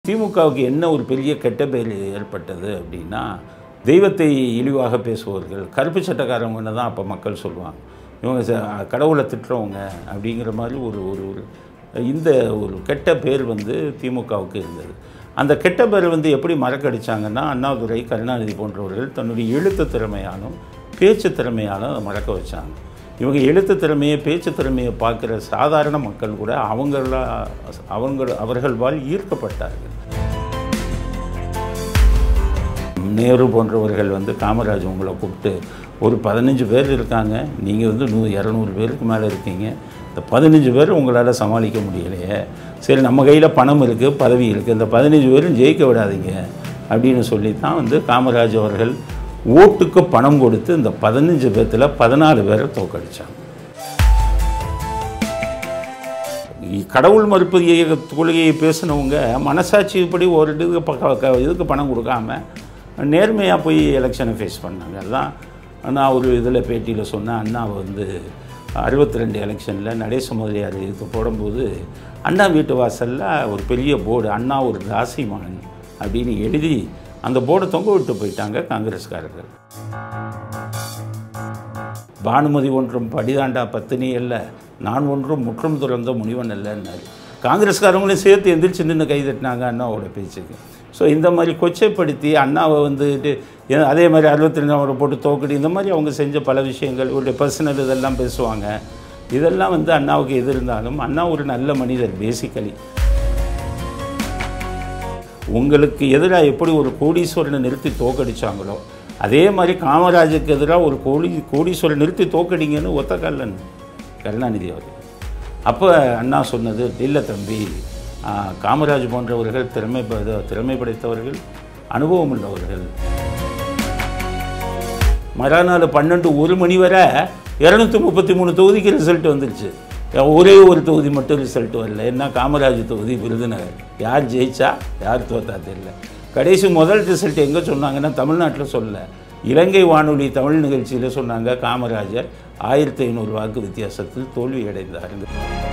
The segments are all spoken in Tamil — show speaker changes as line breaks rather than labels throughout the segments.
திமுகவுக்கு என்ன ஒரு பெரிய கெட்ட பெயர் ஏற்பட்டது அப்படின்னா தெய்வத்தை இழிவாக பேசுபவர்கள் கருப்பு சட்டக்காரவங்கன்னு தான் அப்போ மக்கள் சொல்லுவாங்க இவங்க ச- கடவுளை திட்டுறவங்க அப்படிங்கிற மாதிரி ஒரு ஒரு ஒரு இந்த ஒரு கெட்ட பேர் வந்து திமுகவுக்கு இருந்தது அந்த கெட்ட பேர் வந்து எப்படி மறக்கடிச்சாங்கன்னா அண்ணாதுரை கருணாநிதி போன்றவர்கள் தன்னுடைய எழுத்து திறமையாலும் பேச்சு திறமையாலும் அதை மறக்க வச்சாங்க இவங்க எழுத்து திறமையை பேச்சு திறமையை பார்க்குற சாதாரண மக்கள் கூட அவங்கள அவங்க அவர்களால் ஈர்க்கப்பட்டார்கள் நேரு போன்றவர்கள் வந்து காமராஜ் உங்களை கூப்பிட்டு ஒரு பதினஞ்சு பேர் இருக்காங்க நீங்கள் வந்து நூ இரநூறு பேருக்கு மேலே இருக்கீங்க இந்த பதினஞ்சு பேர் உங்களால் சமாளிக்க முடியலையே சரி நம்ம கையில் பணம் இருக்குது பதவி இருக்குது இந்த பதினஞ்சு பேரும் ஜெயிக்க விடாதீங்க அப்படின்னு சொல்லி தான் வந்து காமராஜ் அவர்கள் ஓட்டுக்கு பணம் கொடுத்து இந்த பதினஞ்சு பேர்த்தில் பதினாலு பேரை தோக்கடிச்சாங்க கடவுள் மறுப்பு இயக்க கொள்கையை பேசினவங்க மனசாட்சிப்படி ஒரு இதுக்கு பக்க- க- இதுக்கு பணம் கொடுக்காம நேர்மையாக போய் எலெக்ஷனை ஃபேஸ் பண்ணாங்க அதான் நான் ஒரு இதில் பேட்டியில் சொன்னேன் அண்ணாவை வந்து அறுபத்தி ரெண்டு எலெக்ஷனில் நடேச முதலியார் இதுக்கு போடும்போது அண்ணா வீட்டு வாசலில் ஒரு பெரிய போர்டு அண்ணா ஒரு ராசி மகன் அப்படின்னு எழுதி அந்த போர்டை தொங்க விட்டு போயிட்டாங்க காங்கிரஸ்காரர்கள் பானுமதி ஒன்றும் படிதாண்டா பத்தினி அல்ல நான் ஒன்றும் முற்றும் துறந்த முனிவன் அல்லன்னாரு காங்கிரஸ்காரங்களையும் சேர்த்து எந்திரிச்சு நின்று கை தட்டினாங்க அண்ணாவோட பேச்சுக்கு ஸோ இந்த மாதிரி கொச்சைப்படுத்தி அண்ணாவை வந்துட்டு ஏ- அதே மாதிரி அறுபத்தி ரெண்டு அவரை போட்டு தோக்கடி இந்த மாதிரி அவங்க செஞ்ச பல விஷயங்கள் ஒரு பர்சனல் இதெல்லாம் பேசுவாங்க இதெல்லாம் வந்து அண்ணாவுக்கு எது இருந்தாலும் அண்ணா ஒரு நல்ல மனிதர் பேசிக்கலி உங்களுக்கு எதிராக எப்படி ஒரு கோடீஸ்வரனை நிறுத்தி தோக்கடிச்சாங்களோ அதே மாதிரி காமராஜுக்கு எதிராக ஒரு கோடி கோடீஸ்வரன் நிறுத்தி தோக்கடிங்கன்னு ஒத்த கல்லன் கருணாநிதி அவர் அப்போ அண்ணா சொன்னது இல்லை தம்பி ஆ, காமராஜ் போன்றவர்கள் திறமை ப- திறமை படைத்தவர்கள் அனுபவம் உள்ளவர்கள் மறுநாள் பன்னெண்டு ஒரு மணி வரை இரநூத்தி முப்பத்தி மூணு தொகுதிக்கு ரிசல்ட் வந்துருச்சு ஒரே ஒரு தொகுதி மட்டும் ரிசல்ட் வரல என்ன காமராஜ் தொகுதி விருதுநகர் யார் ஜெயிச்சா யார் தோத்தா தெரியல கடைசி முதல் ரிசல்ட் எங்கே சொன்னாங்கன்னா தமிழ்நாட்டில் சொல்ல இலங்கை வானொலி தமிழ் நிகழ்ச்சியில் சொன்னாங்க காமராஜர் ஆயிரத்தி ஐநூறு வாக்கு வித்தியாசத்தில் தோல்வி அடைந்தாருங்க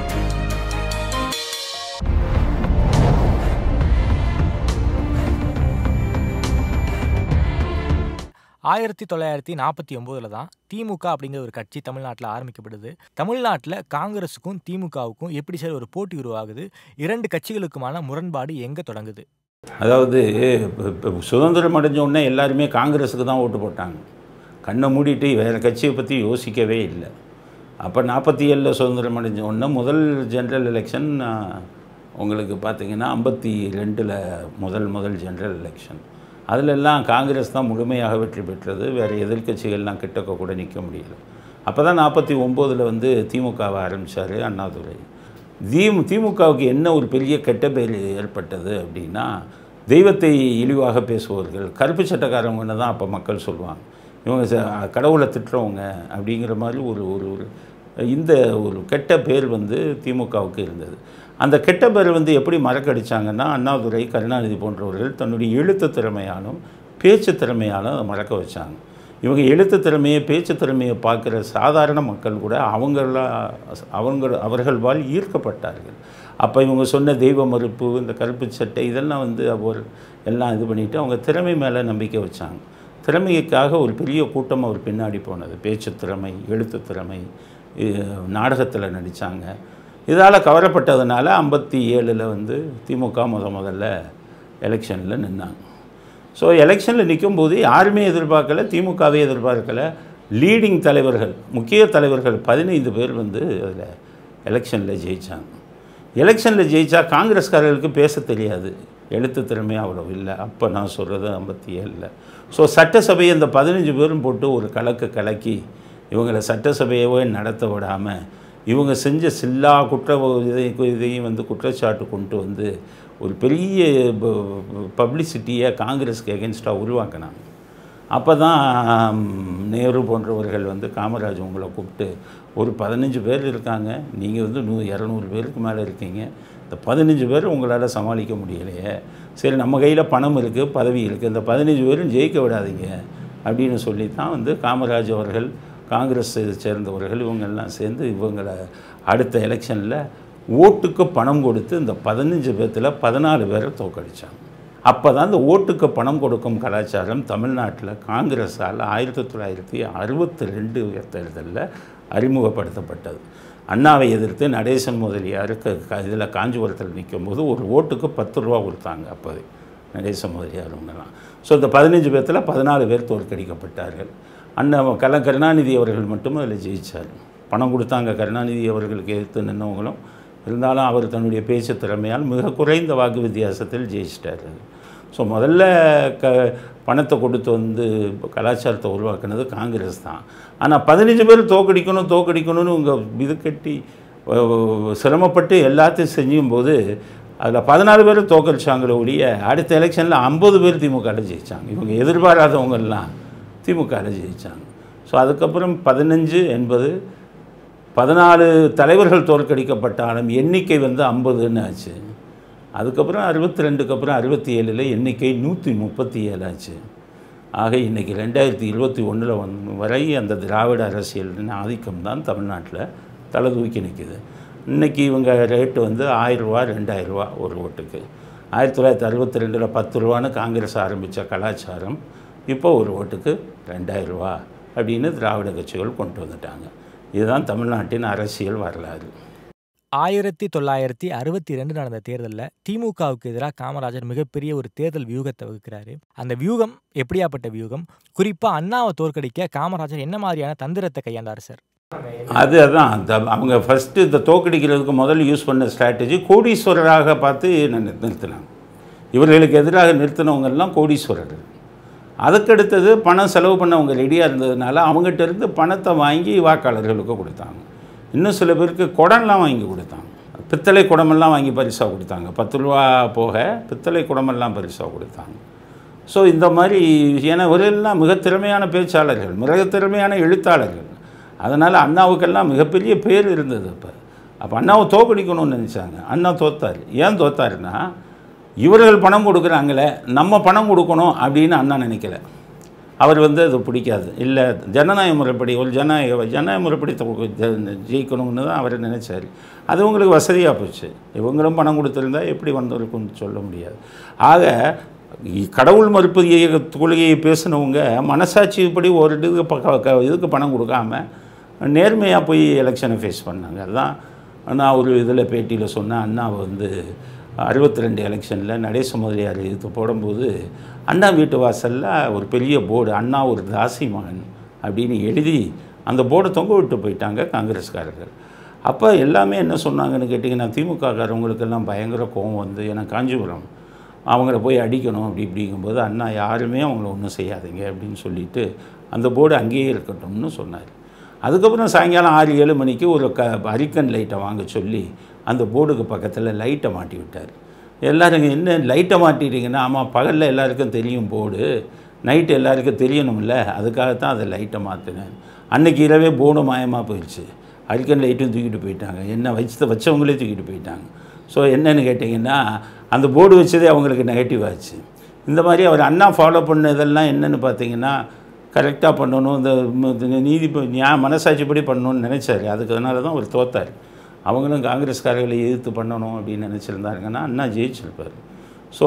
ஆயிரத்தி தொள்ளாயிரத்தி நாற்பத்தி ஒம்போதில் தான் திமுக அப்படிங்கிற ஒரு கட்சி தமிழ்நாட்டில் ஆரம்பிக்கப்படுது தமிழ்நாட்டில் காங்கிரஸுக்கும் திமுகவுக்கும் எப்படி சார் ஒரு போட்டி உருவாகுது இரண்டு கட்சிகளுக்குமான முரண்பாடு எங்கே தொடங்குது
அதாவது இப்ப- இப்ப சுதந்திரம் அடைஞ்ச உடனே எல்லாருமே காங்கிரஸுக்கு தான் ஓட்டு போட்டாங்க கண்ணை மூடிட்டு வேறு கட்சியை பற்றி யோசிக்கவே இல்லை அப்போ நாற்பத்தி ஏழில் சுதந்திரம் அடைஞ்ச உடனே முதல் ஜென்ரல் எலெக்ஷன் உங்களுக்கு பார்த்தீங்கன்னா ஐம்பத்தி ரெண்டில் முதல் முதல் ஜென்ரல் எலெக்ஷன் அதிலெல்லாம் காங்கிரஸ் தான் முழுமையாக வெற்றி பெற்றது வேறு எதிர்க்கட்சிகள்லாம் கிட்டக்க கூட நிற்க முடியல அப்போ தான் நாற்பத்தி ஒம்போதில் வந்து திமுகவை ஆரம்பித்தார் அண்ணாதுரை தீமு திமுகவுக்கு என்ன ஒரு பெரிய கெட்ட பெயர் ஏற்பட்டது அப்படின்னா தெய்வத்தை இழிவாக பேசுபவர்கள் கருப்பு சட்டக்காரவங்கன்னு தான் அப்போ மக்கள் சொல்லுவாங்க இவங்க ச- கடவுளை திட்டுறவங்க அப்படிங்கிற மாதிரி ஒரு ஒரு ஒரு இந்த ஒரு கெட்ட பேர் வந்து திமுகவுக்கு இருந்தது அந்த கெட்ட பேர் வந்து எப்படி மறக்கடிச்சாங்கன்னா அண்ணாதுரை கருணாநிதி போன்றவர்கள் தன்னுடைய எழுத்து திறமையாலும் பேச்சு திறமையாலும் அதை மறக்க வச்சாங்க இவங்க எழுத்து திறமையை பேச்சு திறமையை பார்க்குற சாதாரண மக்கள் கூட அவங்கள அவங்க அவர்களால் ஈர்க்கப்பட்டார்கள் அப்போ இவங்க சொன்ன தெய்வ மறுப்பு இந்த கருப்பு சட்டை இதெல்லாம் வந்து அவர் எல்லாம் இது பண்ணிவிட்டு அவங்க திறமை மேலே நம்பிக்கை வச்சாங்க திறமைக்காக ஒரு பெரிய கூட்டம் அவர் பின்னாடி போனது பேச்சு திறமை எழுத்து திறமை நாடகத்தில் நடித்தாங்க இதால் கவரப்பட்டதுனால ஐம்பத்தி ஏழில் வந்து திமுக முத முதல்ல எலெக்ஷனில் நின்னாங்க ஸோ எலெக்ஷனில் நிற்கும்போது யாருமே எதிர்பார்க்கல திமுகவே எதிர்பார்க்கல லீடிங் தலைவர்கள் முக்கிய தலைவர்கள் பதினைந்து பேர் வந்து அதில் எலெக்ஷனில் ஜெயித்தாங்க எலெக்ஷனில் ஜெயிச்சா காங்கிரஸ்காரர்களுக்கு பேச தெரியாது எழுத்து திறமை அவ்வளோ இல்லை அப்போ நான் சொல்கிறது ஐம்பத்தி ஏழில் ஸோ சட்டசபையை இந்த பதினஞ்சு பேரும் போட்டு ஒரு கலக்கு கலக்கி இவங்களை சட்டசபையவே நடத்த விடாமல் இவங்க செஞ்ச சில்லா குற்ற இதை- இதையும் வந்து குற்றச்சாட்டு கொண்டு வந்து ஒரு பெரிய பப்ளிசிட்டியை காங்கிரஸ்க்கு எகென்ஸ்டாக உருவாக்கினாங்க அப்போ தான் நேரு போன்றவர்கள் வந்து காமராஜ் உங்களை கூப்பிட்டு ஒரு பதினஞ்சு பேர் இருக்காங்க நீங்கள் வந்து நூ இரநூறு பேருக்கு மேலே இருக்கீங்க இந்த பதினஞ்சு பேர் உங்களால் சமாளிக்க முடியலையே சரி நம்ம கையில் பணம் இருக்குது பதவி இருக்குது இந்த பதினஞ்சு பேரும் ஜெயிக்க விடாதீங்க அப்படின்னு சொல்லி தான் வந்து காமராஜ் அவர்கள் காங்கிரஸ் சேர்ந்தவர்கள் இவங்கெல்லாம் சேர்ந்து இவங்களை அடுத்த எலெக்ஷனில் ஓட்டுக்கு பணம் கொடுத்து இந்த பதினஞ்சு பேர்த்தில் பதினாலு பேரை தோக்கடிச்சாங்க அப்போ தான் இந்த ஓட்டுக்கு பணம் கொடுக்கும் கலாச்சாரம் தமிழ்நாட்டில் காங்கிரஸால் ஆயிரத்தி தொள்ளாயிரத்தி அறுபத்தி ரெண்டு தேர்தலில் அறிமுகப்படுத்தப்பட்டது அண்ணாவை எதிர்த்து நடேசன் முதலியார் இதில் காஞ்சிபுரத்தில் நிற்கும் போது ஒரு ஓட்டுக்கு பத்து ரூபா கொடுத்தாங்க அப்போதே நடேசன் முதலியார் அவங்கெல்லாம் ஸோ இந்த பதினஞ்சு பேர்த்தில் பதினாலு பேர் தோற்கடிக்கப்பட்டார்கள் அண்ணன் கல கருணாநிதி அவர்கள் மட்டும் அதில் ஜெயித்தார் பணம் கொடுத்தாங்க கருணாநிதி அவர்களுக்கு எதிர்த்து நின்றவங்களும் இருந்தாலும் அவர் தன்னுடைய பேச்சு திறமையால் மிக குறைந்த வாக்கு வித்தியாசத்தில் ஜெயிச்சிட்டார் ஸோ முதல்ல க பணத்தை கொடுத்து வந்து கலாச்சாரத்தை உருவாக்குனது காங்கிரஸ் தான் ஆனால் பதினஞ்சு பேர் தோக்கடிக்கணும் தோக்கடிக்கணும்னு உங்கள் இது கட்டி அஹ், சிரமப்பட்டு எல்லாத்தையும் செஞ்சும் போது அதில் பதினாலு பேர் தோக்கடிச்சாங்களே ஒழிய அடுத்த எலெக்ஷனில் ஐம்பது பேர் திமுகவில் ஜெயித்தாங்க இவங்க எதிர்பாராதவங்கெல்லாம் திமுகவில் ஜெயித்தாங்க ஸோ அதுக்கப்புறம் பதினஞ்சு என்பது பதினாலு தலைவர்கள் தோற்கடிக்கப்பட்டாலும் எண்ணிக்கை வந்து ஐம்பதுன்னு ஆச்சு அதுக்கப்புறம் அறுபத்தி ரெண்டுக்கு அப்புறம் அறுபத்தி ஏழில் எண்ணிக்கை நூற்றி முப்பத்தி ஏழு ஆச்சு ஆக இன்றைக்கி ரெண்டாயிரத்தி இருபத்தி ஒன்றில் வந்து வரை அந்த திராவிட அரசியலின் ஆதிக்கம் தான் தமிழ்நாட்டில் தலை தூக்கி நிற்கிது இன்றைக்கி இவங்க ரேட்டு வந்து ஆயிரரூவா ரெண்டாயிரரூவா ஒரு ஓட்டுக்கு ஆயிரத்தி தொள்ளாயிரத்தி அறுபத்தி ரெண்டில் பத்து ரூபான்னு காங்கிரஸ் ஆரம்பித்த கலாச்சாரம் இப்போ ஒரு ஓட்டுக்கு ரெண்டாயிரரூவா அப்படின்னு திராவிட கட்சிகள் கொண்டு வந்துட்டாங்க இதுதான் தமிழ்நாட்டின் அரசியல் வரலாறு
ஆயிரத்தி தொள்ளாயிரத்தி அறுபத்தி ரெண்டு நடந்த தேர்தலில் திமுகவுக்கு எதிராக காமராஜர் மிகப்பெரிய ஒரு தேர்தல் வியூகத்தை வகுக்கிறாரு அந்த வியூகம் எப்படியாப்பட்ட வியூகம் குறிப்பாக அண்ணாவை தோற்கடிக்க காமராஜர் என்ன மாதிரியான தந்திரத்தை கையாண்டார் சார்
அது அதான் அந்த அவங்க ஃபஸ்ட்டு இந்த தோக்கடிக்கிறதுக்கு முதல்ல யூஸ் பண்ண ஸ்ட்ராட்டஜி கோடீஸ்வரராக பார்த்து நி- நிறுத்தினாங்க இவர்களுக்கு எதிராக நிறுத்தினவங்கெல்லாம் கோடீஸ்வரர்கள் அதுக்கடுத்தது பணம் செலவு பண்ணவங்க ரெடியாக இருந்ததுனால அவங்ககிட்ட இருந்து பணத்தை வாங்கி வாக்காளர்களுக்கு கொடுத்தாங்க இன்னும் சில பேருக்கு குடம்லாம் வாங்கி கொடுத்தாங்க பித்தளை குடமெல்லாம் வாங்கி பரிசாக கொடுத்தாங்க பத்து ரூபா போக பித்தளை குடமெல்லாம் பரிசாக கொடுத்தாங்க ஸோ இந்த மாதிரி ஏன்னா இவரெல்லாம் மிக திறமையான பேச்சாளர்கள் மிக திறமையான எழுத்தாளர்கள் அதனால் அண்ணாவுக்கெல்லாம் மிகப்பெரிய பேர் இருந்தது அப்போ அப்போ அண்ணாவை தோக்கடிக்கணும்னு நினச்சாங்க அண்ணா தோத்தார் ஏன் தோத்தாருன்னா இவர்கள் பணம் கொடுக்குறாங்களே நம்ம பணம் கொடுக்கணும் அப்படின்னு அண்ணா நினைக்கல அவர் வந்து அது பிடிக்காது இல்லை ஜனநாயக முறைப்படி ஒரு ஜனநாயக ஜனநாயக முறைப்படி தொ- ஜ- ஜெயிக்கணும்னு தான் அவர் நினைச்சார் அது உங்களுக்கு வசதியாக போச்சு இவங்களும் பணம் கொடுத்துருந்தா எப்படி வந்திருக்கும்னு சொல்ல முடியாது ஆக இ- கடவுள் மறுப்பு இயக்க கொள்கையை பேசினவங்க மனசாட்சிப்படி ஒரு இதுக்கு பக்க- க- இதுக்கு பணம் கொடுக்காம நேர்மையாக போய் எலெக்ஷனை ஃபேஸ் பண்ணாங்க அதுதான் நான் ஒரு இதில் பேட்டியில் சொன்னேன் அண்ணாவை வந்து அறுபத்தி ரெண்டு எலெக்ஷனில் நடேச முதலியார் இது போடும்போது அண்ணா வீட்டு வாசலில் ஒரு பெரிய போர்டு அண்ணா ஒரு தாசி மகன் அப்படின்னு எழுதி அந்த போர்டை தொங்க விட்டு போயிட்டாங்க காங்கிரஸ்காரர்கள் அப்போ எல்லாமே என்ன சொன்னாங்கன்னு கேட்டிங்கன்னா திமுககாரவங்களுக்கெல்லாம் பயங்கர கோவம் வந்து ஏன்னா காஞ்சிபுரம் அவங்கள போய் அடிக்கணும் அப்படி இப்படிங்கும்போது அண்ணா யாருமே அவங்கள ஒன்றும் செய்யாதீங்க அப்படின்னு சொல்லிட்டு அந்த போர்டு அங்கேயே இருக்கட்டும்னு சொன்னார் அதுக்கப்புறம் சாயங்காலம் ஆறு ஏழு மணிக்கு ஒரு க அரிக்கன் லைட்டை வாங்க சொல்லி அந்த போர்டுக்கு பக்கத்தில் லைட்டை மாட்டி விட்டார் எல்லாரும் என்ன லைட்டை மாட்டிட்டீங்கன்னா ஆமாம் பகலில் எல்லாருக்கும் தெரியும் போர்டு நைட்டு எல்லாருக்கும் தெரியணும்ல அதுக்காகத்தான் அதை லைட்டை மாற்றினேன் அன்னைக்கு இரவே போர்டு மாயமாக போயிடுச்சு அரிக்கன் லைட்டும் தூக்கிட்டு போயிட்டாங்க என்ன வச்சு வச்சவங்களே தூக்கிட்டு போயிட்டாங்க ஸோ என்னன்னு கேட்டிங்கன்னா அந்த போர்டு வச்சதே அவங்களுக்கு நெகட்டிவ் ஆச்சு இந்த மாதிரி அவர் அண்ணா ஃபாலோ பண்ண இதெல்லாம் என்னன்னு பார்த்தீங்கன்னா கரெக்டாக பண்ணணும் இந்த ம- இந்த நீதி நியா மனசாட்சிப்படி பண்ணணும்னு நினைச்சாரு அதுக்கு அதனால தான் அவர் தோத்தார் அவங்களும் காங்கிரஸ்காரர்களை எதிர்த்து பண்ணணும் அப்படின்னு நினச்சிருந்தாருங்கன்னா அண்ணா ஜெயிச்சிருப்பார் ஸோ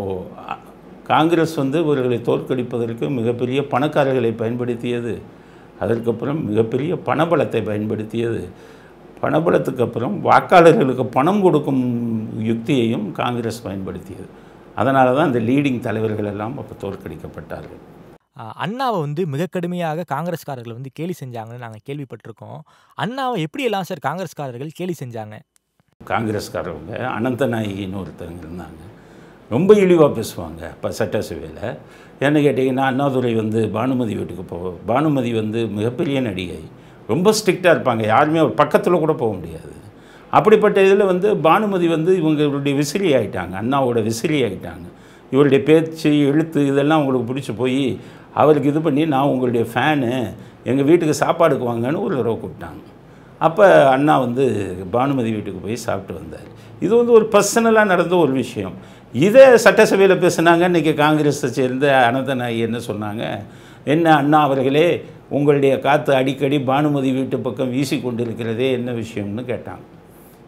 அ- காங்கிரஸ் வந்து இவர்களை தோற்கடிப்பதற்கு மிகப்பெரிய பணக்காரர்களை பயன்படுத்தியது அதற்கப்புறம் மிகப்பெரிய பணபலத்தை பயன்படுத்தியது பணபலத்துக்கு அப்புறம் வாக்காளர்களுக்கு பணம் கொடுக்கும் யுக்தியையும் காங்கிரஸ் பயன்படுத்தியது அதனால தான் இந்த லீடிங் தலைவர்கள் எல்லாம் அப்போ தோற்கடிக்கப்பட்டார்கள்
ஆஹ் அண்ணாவை வந்து மிக கடுமையாக காங்கிரஸ்காரர்கள் வந்து கேலி செஞ்சாங்கன்னு நாங்கள் கேள்விப்பட்டிருக்கோம் அண்ணாவை எப்படியெல்லாம் சார் காங்கிரஸ்காரர்கள் கேலி செஞ்சாங்க
காங்கிரஸ்காரவங்க அனந்தநாயகின்னு ஒருத்தவங்க இருந்தாங்க ரொம்ப இழிவாக பேசுவாங்க இப்போ சட்டசபையில் என்ன கேட்டிங்கன்னா அண்ணாதுரை வந்து பானுமதி வீட்டுக்கு போ பானுமதி வந்து மிகப்பெரிய நடிகை ரொம்ப ஸ்ட்ரிக்டாக இருப்பாங்க யாருமே அவர் பக்கத்தில் கூட போக முடியாது அப்படிப்பட்ட இதில் வந்து பானுமதி வந்து இவங்களுடைய விசிறி ஆகிட்டாங்க அண்ணாவோட விசிறி ஆகிட்டாங்க இவருடைய பேச்சு எழுத்து இதெல்லாம் உங்களுக்கு பிடிச்சி போய் அவருக்கு இது பண்ணி நான் உங்களுடைய ஃபேனு எங்கள் வீட்டுக்கு சாப்பாடுக்கு வாங்கன்னு ஒரு தடவை கூப்பிட்டாங்க அப்போ அண்ணா வந்து பானுமதி வீட்டுக்கு போய் சாப்பிட்டு வந்தார் இது வந்து ஒரு பர்சனலாக நடந்த ஒரு விஷயம் இதே சட்டசபையில் பேசுனாங்க இன்றைக்கி காங்கிரஸை சேர்ந்த அனந்தநாயகி என்ன சொன்னாங்க என்ன அண்ணா அவர்களே உங்களுடைய காற்று அடிக்கடி பானுமதி வீட்டு பக்கம் வீசி கொண்டிருக்கிறதே என்ன விஷயம்னு கேட்டாங்க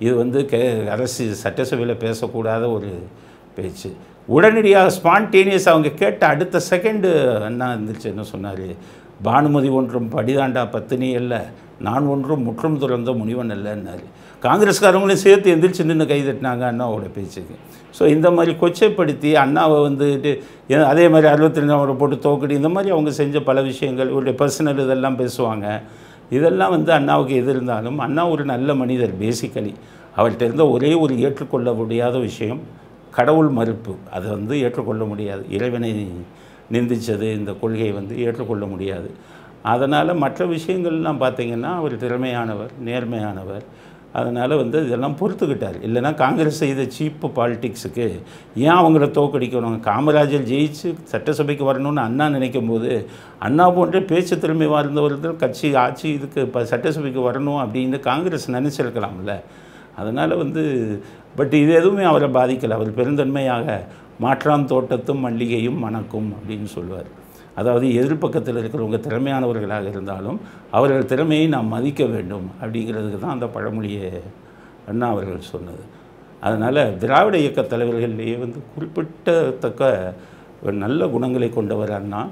இது வந்து கே அரசு சட்டசபையில் பேசக்கூடாத ஒரு பேச்சு உடனடியாக ஸ்பான்டேனியஸ் அவங்க கேட்ட அடுத்த செகண்டு அண்ணா இருந்துச்சு என்ன சொன்னார் பானுமதி ஒன்றும் படிதாண்டா பத்தினி அல்ல நான் ஒன்றும் முற்றும் துறந்த முனிவன் அல்லன்னாரு காங்கிரஸ்காரங்களையும் சேர்த்து எந்திரிச்சு நின்று கை தட்டினாங்க அண்ணாவோட பேச்சுக்கு ஸோ இந்த மாதிரி கொச்சைப்படுத்தி அண்ணாவை வந்துட்டு ஏ- அதே மாதிரி அறுபத்தி ரெண்டாம் அவரை போட்டு தோக்கடி இந்த மாதிரி அவங்க செஞ்ச பல விஷயங்கள் இவருடைய பர்சனல் இதெல்லாம் பேசுவாங்க இதெல்லாம் வந்து அண்ணாவுக்கு எது இருந்தாலும் அண்ணா ஒரு நல்ல மனிதர் பேசிக்கலி அவர்கிட்ட இருந்த ஒரே ஒரு ஏற்றுக்கொள்ள முடியாத விஷயம் கடவுள் மறுப்பு அதை வந்து ஏற்றுக்கொள்ள முடியாது இறைவனை நிந்திச்சது இந்த கொள்கையை வந்து ஏற்றுக்கொள்ள முடியாது அதனால் மற்ற விஷயங்கள்லாம் பார்த்தீங்கன்னா அவர் திறமையானவர் நேர்மையானவர் அதனால் வந்து இதெல்லாம் பொறுத்துக்கிட்டார் இல்லைன்னா காங்கிரஸ் செய்த சீப்பு பாலிடிக்ஸுக்கு ஏன் அவங்கள தோக்கடிக்கணும் காமராஜர் ஜெயிச்சு சட்டசபைக்கு வரணும்னு அண்ணா நினைக்கும் போது அண்ணா போன்ற பேச்சு திறமை வாழ்ந்தவர்கள் கட்சி ஆட்சி இதுக்கு இப்போ சட்டசபைக்கு வரணும் அப்படின்னு காங்கிரஸ் நினச்சிருக்கலாம்ல அதனால் வந்து பட் இது எதுவுமே அவரை பாதிக்கலை அவர் பெருந்தன்மையாக மாற்றான் தோட்டத்தும் மல்லிகையும் மணக்கும் அப்படின்னு சொல்லுவார் அதாவது எதிர்ப்பக்கத்தில் இருக்கிறவங்க திறமையானவர்களாக இருந்தாலும் அவர்கள் திறமையை நாம் மதிக்க வேண்டும் அப்படிங்கிறதுக்கு தான் அந்த பழமொழியை அண்ணா அவர்கள் சொன்னது அதனால் திராவிட இயக்க தலைவர்களிலேயே வந்து குறிப்பிட்டத்தக்க ஒரு நல்ல குணங்களை கொண்டவர் அண்ணா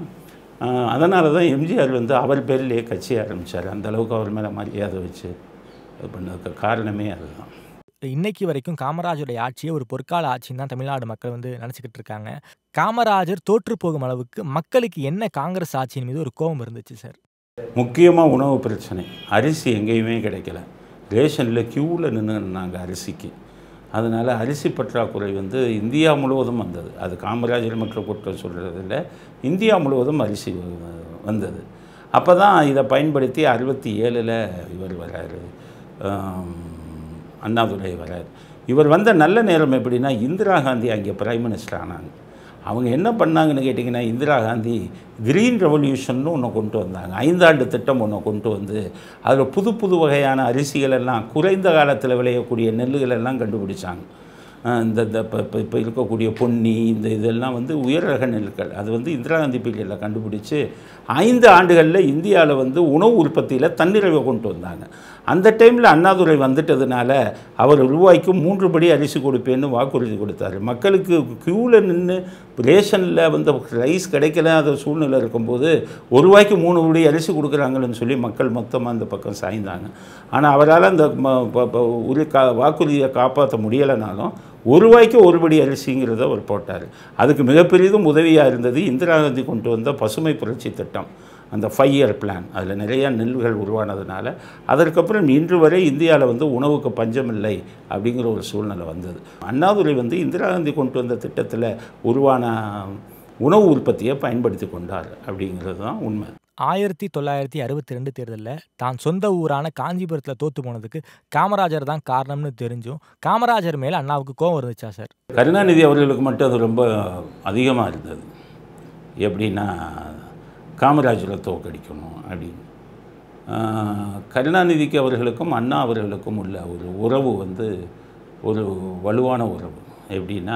அதனால தான் எம்ஜிஆர் வந்து அவர் பேரிலேயே கட்சி ஆரம்பித்தார் அந்த அளவுக்கு அவர் மேலே மரியாதை வச்சு இது பண்ணதுக்கு காரணமே அதுதான்
இன்னைக்கு வரைக்கும் காமராஜருடைய ஆட்சியை ஒரு பொற்கால ஆட்சின்னு தான் தமிழ்நாடு மக்கள் வந்து நினச்சிக்கிட்டு இருக்காங்க காமராஜர் தோற்று போகும் அளவுக்கு மக்களுக்கு என்ன காங்கிரஸ் ஆட்சியின் மீது ஒரு கோபம் இருந்துச்சு சார்
முக்கியமாக உணவு பிரச்சனை அரிசி எங்கேயுமே கிடைக்கல ரேஷனில் க்யூவில் நின்றுனாங்க அரிசிக்கு அதனால் அரிசி பற்றாக்குறை வந்து இந்தியா முழுவதும் வந்தது அது காமராஜர் மற்றும் குற்றம் சொல்கிறதில்ல இந்தியா முழுவதும் அரிசி வ- வந்தது அப்போ தான் இதை பயன்படுத்தி அறுபத்தி ஏழில் இவர் வராரு ஆம், அண்ணாதுரை வரார் இவர் வந்த நல்ல நேரம் எப்படின்னா இந்திரா காந்தி அங்கே பிரைம் மினிஸ்டர் ஆனாங்க அவங்க என்ன பண்ணாங்கன்னு கேட்டிங்கன்னா இந்திரா காந்தி கிரீன் ரெவல்யூஷன்னு ஒன்று கொண்டு வந்தாங்க ஐந்தாண்டு திட்டம் ஒன்று கொண்டு வந்து அதில் புது புது வகையான அரிசிகள் எல்லாம் குறைந்த காலத்தில் விளையக்கூடிய நெல்லுகள் எல்லாம் கண்டுபிடிச்சாங்க அஹ் இந்த இந்த இப்போ இப்போ இப்போ இருக்கக்கூடிய பொன்னி இந்த இதெல்லாம் வந்து உயர் ரக நெல்கள் அது வந்து இந்திரா காந்தி பீரியடில் கண்டுபிடிச்சு ஐந்து ஆண்டுகளில் இந்தியாவில் வந்து உணவு உற்பத்தியில் தன்னிறைவை கொண்டு வந்தாங்க அந்த டைமில் அண்ணாதுரை வந்துட்டதுனால அவர் ரூபாய்க்கு மூன்று படி அரிசி கொடுப்பேன்னு வாக்குறுதி கொடுத்தாரு மக்களுக்கு க்யூவில் நின்று ரேஷனில் வந்து ரைஸ் கிடைக்கலாத சூழ்நிலை இருக்கும்போது ஒரு ரூபாய்க்கு மூணு படி அரிசி கொடுக்குறாங்கன்னு சொல்லி மக்கள் மொத்தமாக அந்த பக்கம் சாய்ந்தாங்க ஆனால் அவரால் அந்த ம- ப- ப- உரி கா வாக்குறுதியை காப்பாற்ற முடியலைனாலும் ஒரு ரூபாய்க்கு ஒரு படி அரிசிங்கிறத அவர் போட்டார் அதுக்கு மிகப்பெரிதும் உதவியாக இருந்தது இந்திரா காந்தி கொண்டு வந்த பசுமை புரட்சி திட்டம் அந்த ஃபைவ் இயர் பிளான் அதில் நிறையா நெல்லுகள் உருவானதுனால அதற்கப்புறம் இன்று வரை இந்தியாவில் வந்து உணவுக்கு பஞ்சமில்லை அப்படிங்கிற ஒரு சூழ்நிலை வந்தது அண்ணாதுரை வந்து இந்திரா காந்தி கொண்டு வந்த திட்டத்தில் உருவான உணவு உற்பத்தியை பயன்படுத்தி கொண்டார் அப்படிங்கிறது தான் உண்மை
ஆயிரத்தி தொள்ளாயிரத்தி அறுபத்தி ரெண்டு தேர்தலில் தான் சொந்த ஊரான காஞ்சிபுரத்தில் தோத்து போனதுக்கு காமராஜர் தான் காரணம்னு தெரிஞ்சும் காமராஜர் மேலே அண்ணாவுக்கு கோவம் இருந்துச்சா சார்
கருணாநிதி அவர்களுக்கு மட்டும் அது ரொம்ப அதிகமாக இருந்தது எப்படின்னா காமராஜரை தோக்கடிக்கணும் அப்படின்னு ஆஹ், கருணாநிதிக்கு அவர்களுக்கும் அண்ணா அவர்களுக்கும் உள்ள ஒரு உறவு வந்து ஒரு வலுவான உறவு எப்படின்னா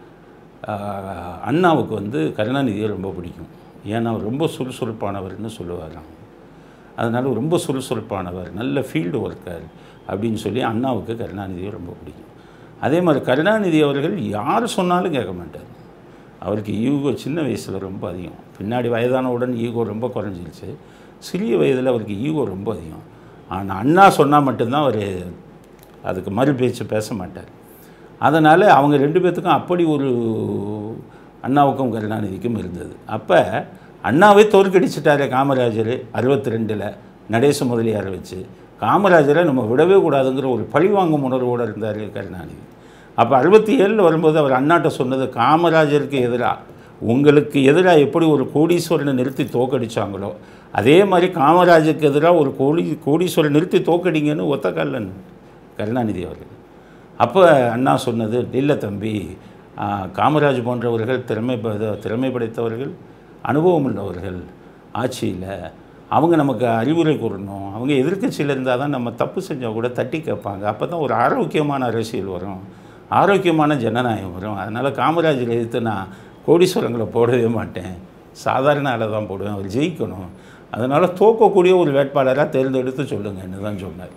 ஆஹ், அண்ணாவுக்கு வந்து கருணாநிதியை ரொம்ப பிடிக்கும் ஏன்னா அவர் ரொம்ப சுறுசுறுப்பானவர்னு சொல்லுவாராம் அதனால் ரொம்ப சுறுசுறுப்பானவர் நல்ல ஃபீல்டு ஒர்க்கர் அப்படின்னு சொல்லி அண்ணாவுக்கு கருணாநிதியை ரொம்ப பிடிக்கும் அதே மாதிரி கருணாநிதி அவர்கள் யார் சொன்னாலும் கேட்க மாட்டார் அவருக்கு ஈகோ சின்ன வயசில் ரொம்ப அதிகம் பின்னாடி வயதானவுடன் ஈகோ ரொம்ப குறைஞ்சிருச்சு சிறிய வயதில் அவருக்கு ஈகோ ரொம்ப அதிகம் ஆனால் அண்ணா சொன்னால் மட்டும்தான் அவர் அதுக்கு மறு பேச்சு பேச மாட்டார் அதனால் அவங்க ரெண்டு பேர்த்துக்கும் அப்படி ஒரு அண்ணாவுக்கும் கருணாநிதிக்கும் இருந்தது அப்போ அண்ணாவே தோற்கடிச்சிட்டாரு காமராஜர் அறுபத்தி ரெண்டில் நடேச முதலியாரை வச்சு காமராஜரை நம்ம விடவே கூடாதுங்கிற ஒரு பழிவாங்கும் உணர்வோடு இருந்தார் கருணாநிதி அப்போ அறுபத்தி ஏழில் வரும்போது அவர் அண்ணாட்ட சொன்னது காமராஜருக்கு எதிராக உங்களுக்கு எதிராக எப்படி ஒரு கோடீஸ்வரனை நிறுத்தி தோக்கடிச்சாங்களோ அதே மாதிரி காமராஜருக்கு எதிராக ஒரு கோடி கோடீஸ்வரன் நிறுத்தி தோக்கடிங்கன்னு ஒத்த கல்லன் கருணாநிதி அவர்கள் அப்போ அண்ணா சொன்னது இல்லை தம்பி ஆ, காமராஜ் போன்றவர்கள் திறமை ப- திறமை படைத்தவர்கள் அனுபவம் உள்ளவர்கள் ஆட்சியில் அவங்க நமக்கு அறிவுரை கூறணும் அவங்க எதிர்க்கட்சியில் இருந்தால் தான் நம்ம தப்பு செஞ்சால் கூட தட்டி கேட்பாங்க அப்போ தான் ஒரு ஆரோக்கியமான அரசியல் வரும் ஆரோக்கியமான ஜனநாயகம் வரும் அதனால் காமராஜர் எதிர்த்து நான் கோடீஸ்வரங்களை போடவே மாட்டேன் சாதாரண ஆளை தான் போடுவேன் அவர் ஜெயிக்கணும் அதனால் தோக்கக்கூடிய ஒரு வேட்பாளராக தேர்ந்தெடுத்து சொல்லுங்கன்னு தான் சொன்னார்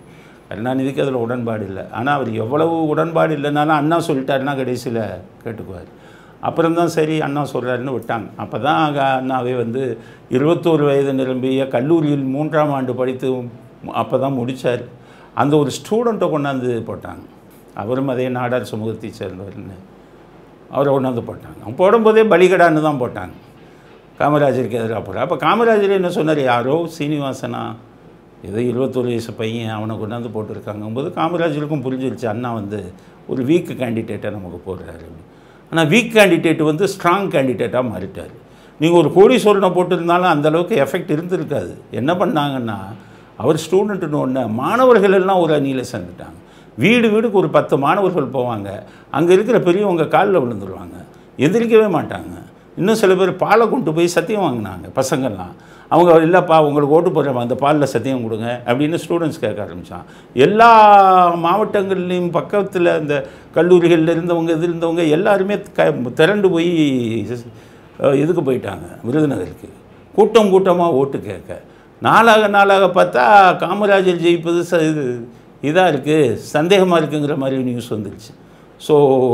கருணாநிதிக்கு அதில் உடன்பாடு இல்லை ஆனால் அவர் எவ்வளவு உடன்பாடு இல்லைனாலும் அண்ணா சொல்லிட்டாருன்னா கடைசியில் கேட்டுக்குவார் அப்புறம் தான் சரி அண்ணா சொல்கிறாருன்னு விட்டாங்க அப்போ தான் அண்ணாவே வந்து இருபத்தோரு வயது நிரம்பிய கல்லூரியில் மூன்றாம் ஆண்டு படித்து அப்போ தான் முடித்தார் அந்த ஒரு ஸ்டூடெண்ட்டை கொண்டாந்து போட்டாங்க அவரும் அதே நாடார் சமூகத்தை சேர்ந்தவர்னு அவரை கொண்டாந்து போட்டாங்க அவங்க போடும்போதே பலிகடான்னு தான் போட்டாங்க காமராஜருக்கு எதிராக போகிறார் அப்போ காமராஜர் என்ன சொன்னார் யாரோ சீனிவாசனா ஏதோ இருபத்தொரு வயசு பையன் அவனை கொண்டாந்து போட்டிருக்காங்கும்போது காமராஜருக்கும் புரிஞ்சிருச்சு அண்ணா வந்து ஒரு வீக் கேண்டிடேட்டை நமக்கு போடுறாரு ஆனால் வீக் கேண்டிடேட் வந்து ஸ்ட்ராங் கேண்டிடேட்டாக மாறிட்டார் நீங்கள் ஒரு கோடீஸ்வரனை போட்டிருந்தாலும் அந்தளவுக்கு எஃபெக்ட் இருந்திருக்காது என்ன பண்ணாங்கன்னா அவர் ஸ்டூடெண்ட்டுன்னு ஒன்று மாணவர்கள் எல்லாம் ஒரு அணியில் சேர்ந்துட்டாங்க வீடு வீடுக்கு ஒரு பத்து மாணவர்கள் போவாங்க அங்கே இருக்கிற பெரியவங்க காலில் விழுந்துருவாங்க எந்திரிக்கவே மாட்டாங்க இன்னும் சில பேர் பாலை கொண்டு போய் சத்தியம் வாங்கினாங்க பசங்கள்லாம் அவங்க இல்லைப்பா உங்களுக்கு ஓட்டு போடுறோம் அந்த பாலில் சத்தியம் கொடுங்க அப்படின்னு ஸ்டூடெண்ட்ஸ் கேட்க ஆரம்பித்தான் எல்லா மாவட்டங்கள்லேயும் பக்கத்தில் இந்த கல்லூரிகளில் இருந்தவங்க இது இருந்தவங்க எல்லாருமே க திரண்டு போய் இதுக்கு போயிட்டாங்க விருதுநகருக்கு கூட்டம் கூட்டமாக ஓட்டு கேட்க நாளாக நாளாக பார்த்தா காமராஜர் ஜெயிப்பது ச இது இதாக இருக்குது சந்தேகமாக இருக்குங்கிற மாதிரி நியூஸ் வந்துருச்சு ஸோ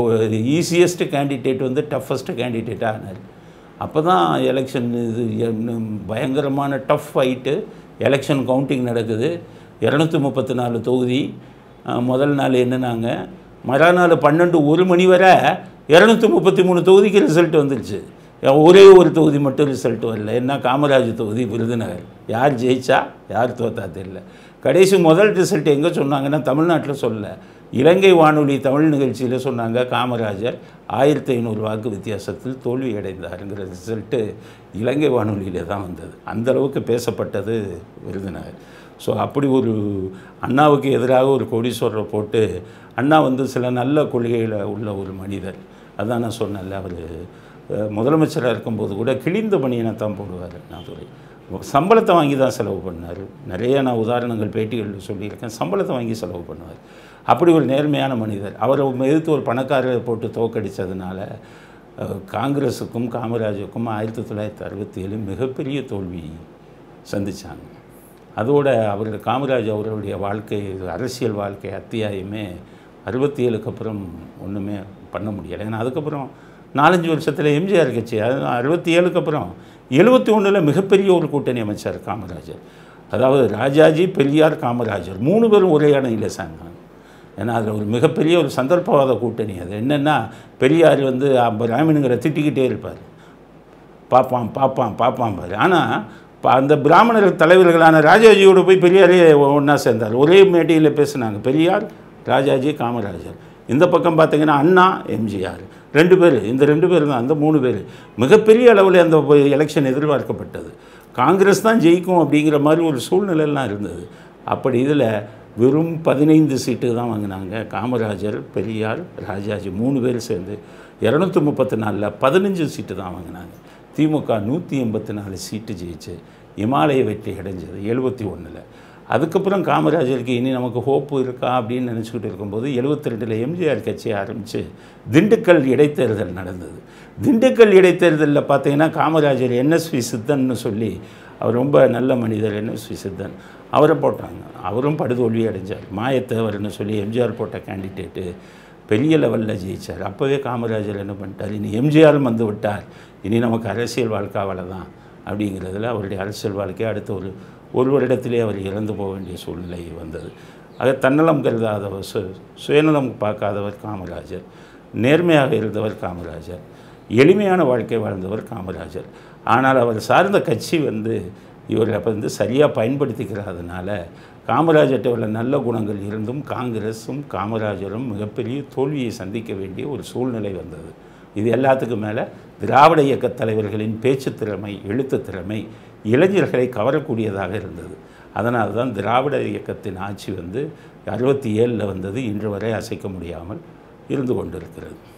ஈஸியஸ்ட் கேண்டிடேட் வந்து டஃபஸ்ட்டு கேண்டிடேட்டாக ஆனார் அப்போ தான் எலெக்ஷன் இது இன்னும் பயங்கரமான டஃப் ஃபைட்டு எலெக்ஷன் கவுண்டிங் நடக்குது இரநூத்தி முப்பத்தி நாலு தொகுதி அஹ், முதல் நாள் என்னன்னாங்க மறுநாள் பன்னெண்டு ஒரு மணி வரை இரநூத்தி முப்பத்தி மூணு தொகுதிக்கு ரிசல்ட் வந்துருச்சு ஒரே ஒரு தொகுதி மட்டும் ரிசல்ட் வரல என்ன காமராஜ் தொகுதி விருதுநகர் யார் ஜெயிச்சா யார் தோத்தா தெரியல கடைசி முதல் ரிசல்ட் எங்கே சொன்னாங்கன்னா தமிழ்நாட்டில் சொல்லல இலங்கை வானொலி தமிழ் நிகழ்ச்சியில் சொன்னாங்க காமராஜர் ஆயிரத்தி ஐநூறு வாக்கு வித்தியாசத்தில் தோல்வி அடைந்தாருங்கிற ரிசல்ட்டு இலங்கை வானொலியில் தான் வந்தது அந்த அளவுக்கு பேசப்பட்டது விருதுநகர் ஸோ அப்படி ஒரு அண்ணாவுக்கு எதிராக ஒரு கோடீஸ்வரரை போட்டு அண்ணா வந்து சில நல்ல கொள்கையில் உள்ள ஒரு மனிதர் அதான் நான் சொன்னேன்ல அவர் முதலமைச்சராக இருக்கும்போது கூட கிழிந்த பணியினை தான் போடுவார் அண்ணாதுரை சம்பளத்தை வாங்கி தான் செலவு பண்ணார் நிறைய நான் உதாரணங்கள் பேட்டிகளில் சொல்லியிருக்கேன் சம்பளத்தை வாங்கி செலவு பண்ணுவார் அப்படி ஒரு நேர்மையான மனிதர் அவரை எதிர்த்து ஒரு பணக்காரரை போட்டு தோக்கடித்ததுனால அஹ், காங்கிரஸுக்கும் காமராஜுக்கும் ஆயிரத்தி தொள்ளாயிரத்தி அறுபத்தி ஏழு மிகப்பெரிய தோல்வி சந்திச்சாங்க அதோட அவருடைய காமராஜ் அவருடைய வாழ்க்கை அரசியல் வாழ்க்கை அத்தியாயமே அறுபத்தி ஏழுக்கு அப்புறம் ஒன்றுமே பண்ண முடியலை ஏன்னா அதுக்கப்புறம் நாலஞ்சு வருஷத்தில் எம்ஜிஆர் கட்சி அது அறுபத்தி ஏழுக்கு அப்புறம் எழுபத்தி ஒன்றில் மிகப்பெரிய ஒரு கூட்டணி அமைச்சார் காமராஜர் அதாவது ராஜாஜி பெரியார் காமராஜர் மூணு பேரும் ஒரே அணையில் சேர்ந்தாங்க ஏன்னா அதில் ஒரு மிகப்பெரிய ஒரு சந்தர்ப்பவாத கூட்டணி அது என்னென்னா பெரியார் வந்து பிராமணுங்கிற திட்டிக்கிட்டே இருப்பார் பார்ப்பான் பார்ப்பான் பார்ப்பான் பாரு ஆனால் அந்த பிராமணர் தலைவர்களான ராஜாஜியோட போய் பெரியாரே ஒன்றா சேர்ந்தார் ஒரே மேடையில் பேசுனாங்க பெரியார் ராஜாஜி காமராஜர் இந்த பக்கம் பார்த்தீங்கன்னா அண்ணா எம்ஜிஆர் ரெண்டு பேர் இந்த ரெண்டு பேர் தான் அந்த மூணு பேர் மிகப்பெரிய அளவில் அந்த எலெக்ஷன் எதிர்பார்க்கப்பட்டது காங்கிரஸ் தான் ஜெயிக்கும் அப்படிங்கிற மாதிரி ஒரு சூழ்நிலையெல்லாம் இருந்தது அப்படி இதில் வெறும் பதினைந்து சீட்டு தான் வாங்கினாங்க காமராஜர் பெரியார் ராஜாஜி மூணு பேர் சேர்ந்து இரநூத்தி முப்பத்தி நாலில் பதினஞ்சு சீட்டு தான் வாங்கினாங்க திமுக நூற்றி எண்பத்தி நாலு சீட்டு ஜெயிச்சு இமாலய வெற்றி அடைஞ்சது எழுபத்தி ஒன்றில் அதுக்கப்புறம் காமராஜருக்கு இனி நமக்கு ஹோப்பு இருக்கா அப்படின்னு நினச்சிக்கிட்டு இருக்கும்போது எழுபத்தி ரெண்டில் எம்ஜிஆர் கட்சி ஆரம்பித்து திண்டுக்கல் இடைத்தேர்தல் நடந்தது திண்டுக்கல் இடைத்தேர்தலில் பார்த்தீங்கன்னா காமராஜர் என்எஸ்வி சித்தன்னு சொல்லி அவர் ரொம்ப நல்ல மனிதர் என்எஸ்வி சித்தன் அவரை போட்டாங்க அவரும் படுதோல்வி அடைஞ்சார் மாயத்தேவர்னு சொல்லி எம்ஜிஆர் போட்ட கேண்டிடேட்டு பெரிய லெவலில் ஜெயிச்சார் அப்போவே காமராஜர் என்ன பண்ணிட்டார் இனி எம்ஜிஆரும் வந்து விட்டார் இனி நமக்கு அரசியல் வாழ்க்கை அவ்வளோதான் அப்படிங்கிறதுல அவருடைய அரசியல் வாழ்க்கை அடுத்த ஒரு ஒரு வருடத்திலே அவர் இறந்து போக வேண்டிய சூழ்நிலை வந்தது ஆக தன்னலம் கருதாதவர் சு சுயநலம் பார்க்காதவர் காமராஜர் நேர்மையாக இருந்தவர் காமராஜர் எளிமையான வாழ்க்கை வாழ்ந்தவர் காமராஜர் ஆனால் அவர் சார்ந்த கட்சி வந்து இவரை வந்து சரியாக பயன்படுத்திக்கிறதுனால காமராஜர்கிட்ட உள்ள நல்ல குணங்கள் இருந்தும் காங்கிரஸும் காமராஜரும் மிகப்பெரிய தோல்வியை சந்திக்க வேண்டிய ஒரு சூழ்நிலை வந்தது இது எல்லாத்துக்கும் மேலே திராவிட இயக்க தலைவர்களின் பேச்சு திறமை எழுத்து திறமை இளைஞர்களை கவரக்கூடியதாக இருந்தது அதனால தான் திராவிட இயக்கத்தின் ஆட்சி வந்து அறுபத்தி ஏழில் வந்தது இன்று வரை அசைக்க முடியாமல் இருந்து கொண்டிருக்கிறது